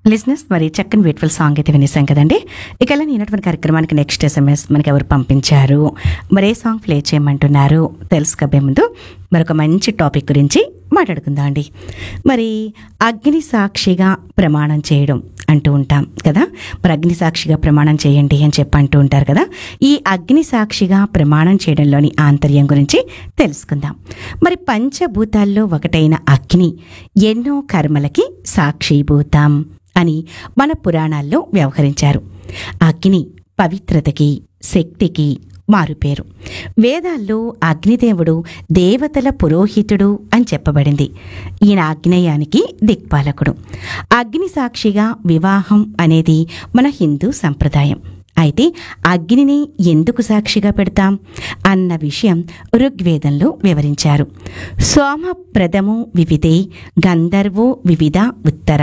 లిజినెస్ మరి చక్కని బ్యూటిఫుల్ సాంగ్ అయితే వినేసాం కదండి ఇక ఇలా నేనటువంటి కార్యక్రమానికి నెక్స్ట్ ఎస్ఎంఎస్ మనకి ఎవరు పంపించారు మరి ఏ సాంగ్ ప్లే చేయమంటున్నారు తెలుసుకోబే ముందు మరొక మంచి టాపిక్ గురించి మాట్లాడుకుందాం అండి మరి అగ్ని సాక్షిగా ప్రమాణం చేయడం అంటూ ఉంటాం కదా మరి అగ్ని సాక్షిగా ప్రమాణం చేయండి అని చెప్పి అంటూ ఉంటారు కదా ఈ అగ్ని సాక్షిగా ప్రమాణం చేయడంలోని ఆంతర్యం గురించి తెలుసుకుందాం మరి పంచభూతాల్లో ఒకటైన అగ్ని ఎన్నో కర్మలకి సాక్షిభూతం అని మన పురాణాల్లో వ్యవహరించారు అగ్ని పవిత్రతకి శక్తికి మారుపేరు వేదాల్లో అగ్నిదేవుడు దేవతల పురోహితుడు అని చెప్పబడింది ఈయన ఆగ్నేయానికి దిక్పాలకుడు అగ్ని సాక్షిగా వివాహం అనేది మన హిందూ సంప్రదాయం అయితే అగ్నిని ఎందుకు సాక్షిగా పెడతాం అన్న విషయం ఋగ్వేదంలో వివరించారు సోమ ప్రథము వివిధే గంధర్వో వివిధ ఉత్తర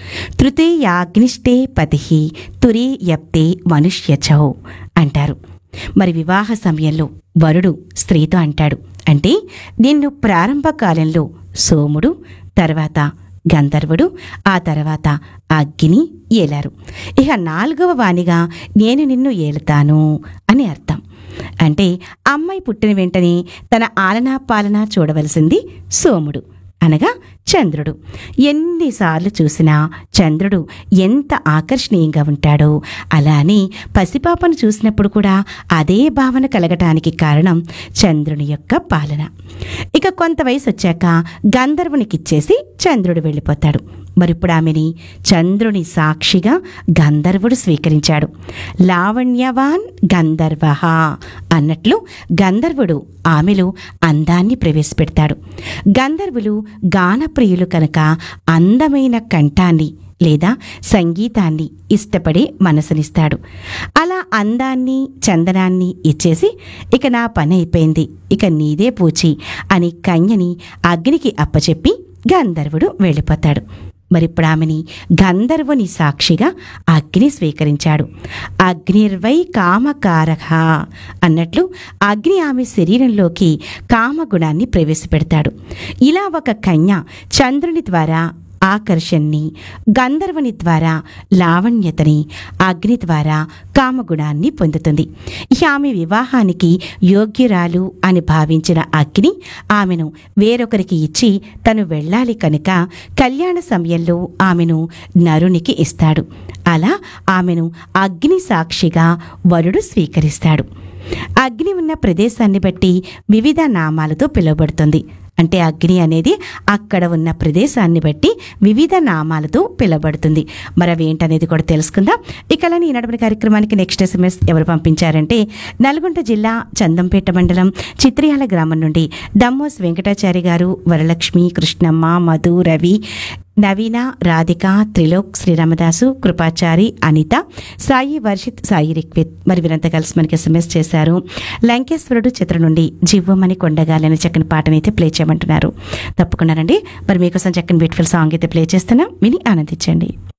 తృతీయాగ్నిష్టే పతి తురీయప్తే మనుష్యచౌ అంటారు మరి వివాహ సమయంలో వరుడు స్త్రీతో అంటాడు అంటే నిన్ను ప్రారంభ కాలంలో సోముడు తర్వాత గంధర్వుడు ఆ తర్వాత అగ్ని ఏలారు ఇక నాలుగవ వానిగా నేను నిన్ను ఏలుతాను అని అర్థం అంటే అమ్మాయి పుట్టిన వెంటనే తన ఆలనా పాలన చూడవలసింది సోముడు అనగా చంద్రుడు ఎన్నిసార్లు చూసినా చంద్రుడు ఎంత ఆకర్షణీయంగా ఉంటాడో అలా అని పసిపాపను చూసినప్పుడు కూడా అదే భావన కలగటానికి కారణం చంద్రుని యొక్క పాలన ఇక కొంత వయసు వచ్చాక గంధర్వునికిచ్చేసి చంద్రుడు వెళ్ళిపోతాడు మరిప్పుడు ఆమెని చంద్రుని సాక్షిగా గంధర్వుడు స్వీకరించాడు లావణ్యవాన్ గంధర్వ అన్నట్లు గంధర్వుడు ఆమెలో అందాన్ని ప్రవేశపెడతాడు గంధర్వులు గానప్రియులు కనుక అందమైన కంఠాన్ని లేదా సంగీతాన్ని ఇష్టపడే మనసునిస్తాడు అలా అందాన్ని చందనాన్ని ఇచ్చేసి ఇక నా పని అయిపోయింది ఇక నీదే పూచి అని కన్యని అగ్నికి అప్పచెప్పి గంధర్వుడు వెళ్ళిపోతాడు మరిప్పుడు ఆమెని గంధర్వుని సాక్షిగా అగ్ని స్వీకరించాడు అగ్నిర్వై కామకారక అన్నట్లు అగ్ని ఆమె శరీరంలోకి కామగుణాన్ని ప్రవేశపెడతాడు ఇలా ఒక కన్య చంద్రుని ద్వారా ఆకర్షణని గంధర్వుని ద్వారా లావణ్యతని అగ్ని ద్వారా కామగుణాన్ని పొందుతుంది ఇక ఆమె వివాహానికి యోగ్యురాలు అని భావించిన అగ్ని ఆమెను వేరొకరికి ఇచ్చి తను వెళ్ళాలి కనుక కళ్యాణ సమయంలో ఆమెను నరునికి ఇస్తాడు అలా ఆమెను అగ్ని సాక్షిగా వరుడు స్వీకరిస్తాడు అగ్ని ఉన్న ప్రదేశాన్ని బట్టి వివిధ నామాలతో పిలువబడుతుంది అంటే అగ్ని అనేది అక్కడ ఉన్న ప్రదేశాన్ని బట్టి వివిధ నామాలతో పిలువబడుతుంది మరి అవి ఏంటనేది కూడా తెలుసుకుందాం ఇక ఈ నడపని కార్యక్రమానికి నెక్స్ట్ ఎస్ఎంఎస్ ఎవరు పంపించారంటే నల్గొండ జిల్లా చందంపేట మండలం చిత్రియాల గ్రామం నుండి దమ్మోస్ వెంకటాచారి గారు వరలక్ష్మి కృష్ణమ్మ మధు రవి నవీన రాధిక త్రిలోక్ శ్రీరామదాసు కృపాచారి అనిత సాయి వర్షిత్ సాయి రిక్విత్ మరి వీరంతా కలిసి మనకి ఎస్ఎంఎస్ చేశారు లంకేశ్వరుడు చిత్రం నుండి జివ్వమని కొండగాలని చక్కని పాటని అయితే ప్లే చేయమంటున్నారు తప్పకుండా రండి మరి మీకోసం చక్కని బ్యూటిఫుల్ సాంగ్ అయితే ప్లే చేస్తున్నాం విని ఆనందించండి